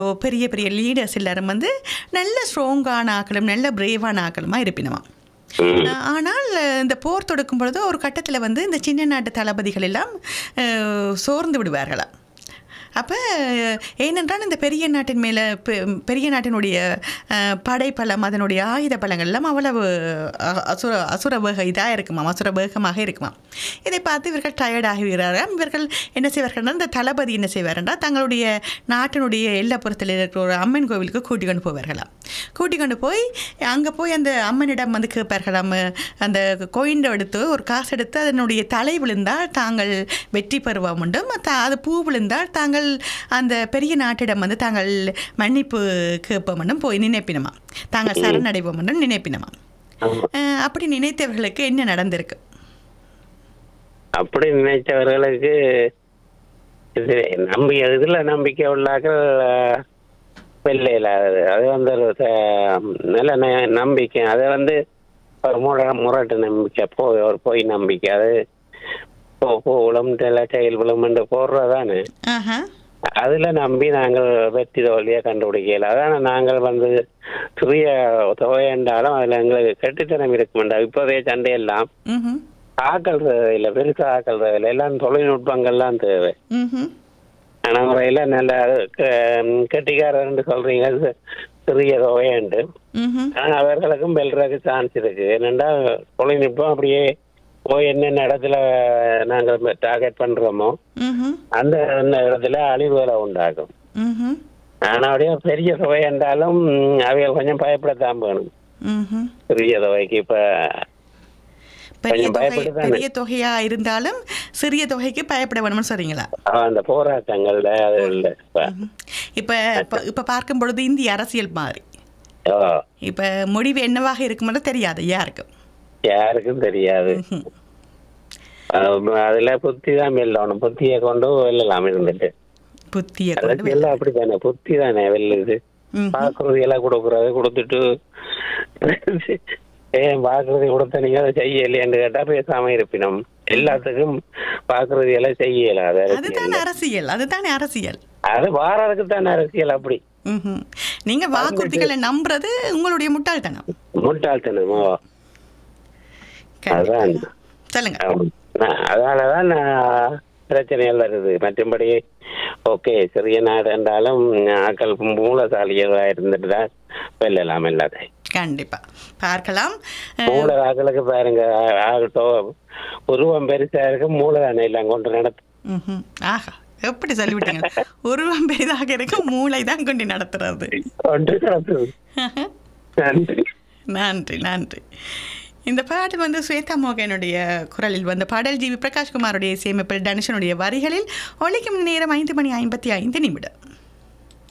பெரிய பெரிய லீடர்ஸ் எல்லாரும் வந்து நல்ல ஸ்ட்ராங்கான ஆக்களும் நல்ல பிரேவான ஆக்களுமா இருப்பினமா ம். ஆனால் இந்த போர் தொடுக்கும் பொழுது ஒரு கட்டத்தில் வந்து இந்த சின்ன நாட்டு தளபதிகள் எல்லாம் அஹ், சோர்ந்து விடுவார்களாம் அப்போ ஏனென்றால் இந்த பெரிய நாட்டின் மேலே பெரிய நாட்டினுடைய அஹ், படைப்பலம் அதனுடைய ஆயுத பலங்கள் எல்லாம் அவ்வளவு அ- அசுர அசுர வேக இதாக இருக்குமாம் அசுர வேகமாக இருக்குமாம் இதை பார்த்து இவர்கள் டயர்ட் ஆகிறார்கள் இவர்கள் என்ன செய்வார்கள்னா இந்த தளபதி என்ன செய்வார்னா தங்களுடைய நாட்டினுடைய எல்லப்புறத்தில் இருக்கிற ஒரு அம்மன் கோவிலுக்கு கூட்டி கொண்டு போவார்களாம் கூட்டி கொண்டு போய் அங்கே போய் அந்த அம்மனிடம் வந்து கேட்பார்களாம் அந்த கோயின் எடுத்து ஒரு காசு எடுத்து அதனுடைய தலை விழுந்தால் தாங்கள் வெற்றி பெறுவோம் உண்டும் த- அது பூ விழுந்தால் தாங்கள் அந்த பெரிய நாட்டிடம் வந்து தாங்கள் மன்னிப்பு கேட்போம் என்றும் போய் நினைப்பினமா தாங்கள் சரணடைவோம் என்றும் நினைப்பினமா ஆமா. அஹ் அப்படி நினைத்தவர்களுக்கு என்ன நடந்திருக்கு அப்படி நினைச்சவர்களுக்கு இது நம்பி இதுல நம்பிக்கை உள்ளாக்கள் வெள்ளை இல்லாதது அது வந்து ஒரு ச- நல்ல ந- நம்பிக்கை அது வந்து ஒரு முறை முரட்டு நம்பிக்கை போ ஒரு பொய் நம்பிக்கை அது போ போ உளம்ல செயல் விளம்பு போடுறதானே ஆஹா அதுல நம்பி நாங்கள் வெற்றி தோல்வியை கண்டுபிடிக்கல அதான நாங்கள் வந்து சிறிய தொகை என்றாலும் அதுல எங்களுக்கு கெட்டுத்தனம் இருக்குமெண்டா இப்போதைய சண்டையெல்லாம் ம் ஆக்கள் தேவையில்லை பெருசா ஆக்கள் தேவையில்லை எல்லாம் தொழில்நுட்பங்கள்லாம் தேவை ம் ஆனா முறையில நல்ல க- கெட்டிக்காரர்னு சொல்றீங்க அது சிறிய தொகையுண்டு ம் ஆனா அவர்களுக்கும் வெல்றதுக்கு சான்ஸ் இருக்கு என்னண்டா தொழில்நுட்பம் அப்படியே போய் என்னென்ன இடத்துல நாங்கள் டார்கெட் பண்றோமோ ம் அந்த அந்த இடத்துல அழிவுகளை உண்டாகும் ம் ஆனா அப்படியே பெரிய தொகை என்றாலும் அவைகள் கொஞ்சம் பயப்படத்தான் வேணும் ம் சிறிய தொகைக்கு இப்ப பெரிய கொஞ்சம் தொகை பயப்படுதானே? பெரிய தொகையா இருந்தாலும் சிறிய தொகைக்கு பயப்பட வேணும்னு சொல்றீங்களா அந்த போராட்டங்கள்ல அது இல்லை இப்ப இப்போ இப்போ இப்போ பார்க்கும் பொழுது இந்திய அரசியல் மாறி ஓ, இப்போ முடிவு என்னவாக இருக்குமென்னு தெரியாது யாருக்கும் யாருக்கும் தெரியாது அது- அதுல புத்தி தான் வெல்லணும் புத்தியை கொண்டு வெல்லலாம் இருந்துட்டு புத்தியை கொண்டு அதுக்கு எல்லாம் அப்படித்தானே புத்தி தானே வெல்லுது ம் பாக்குறது எல்லாம் கொடுக்கறது கொடுத்துட்டு ஏன் பாக்குறது கொடுத்த நீங்க அதை செய்யலையான்னு கேட்டா பேசாம இருப்பினோம் எல்லாத்துக்கும் பாக்குறது எல்லாம் செய்யல அது அதுதானே அரசியல் அதுதானே அரசியல் அது வாரதுக்கு தானே அரசியல் அப்படி ம்ஹும். நீங்க வாக்குறுதிகளை நம்புறது உங்களுடைய முட்டாள்தனம் முட்டாள்தனமோ கண்டிப்பா. அதான் சொல்லுங்க ஆமா. நான் அதனாலதான் நான் பிரச்சனைகள் வருது மற்றபடி ஓகே சிறிய நாடு என்றாலும் ஆக்கள் மூலசாலிகளா இருந்துட்டு தான் வெல்லலாம் எல்லாத்தையும் கண்டிப்பா பார்க்கலாம் அஹ், மூல ஆக்களுக்கு பாருங்க ஆகட்டோ உருவம் பெருசா இருக்கு மூலதானே எல்லாம் கொண்டு நடத்து ம்ஹும். ஆஹா எப்படி சொல்லிவிட்டீங்க உருவம் பெரிதாக இருக்க மூளை தான் கொண்டு நடத்துறது கொண்டு நடத்துது நன்றி நன்றி நன்றி இந்த பாட்டு வந்து ஸ்வேதா மோகனுடைய குரலில் வந்த பாடல் ஜி வி பிரகாஷ்குமாருடைய இசையமைப்பில் தனுஷனுடைய வரிகளில் ஒலிக்கும் நேரம் ஐந்து மணி ஐம்பத்தி ஐந்து நிமிடம்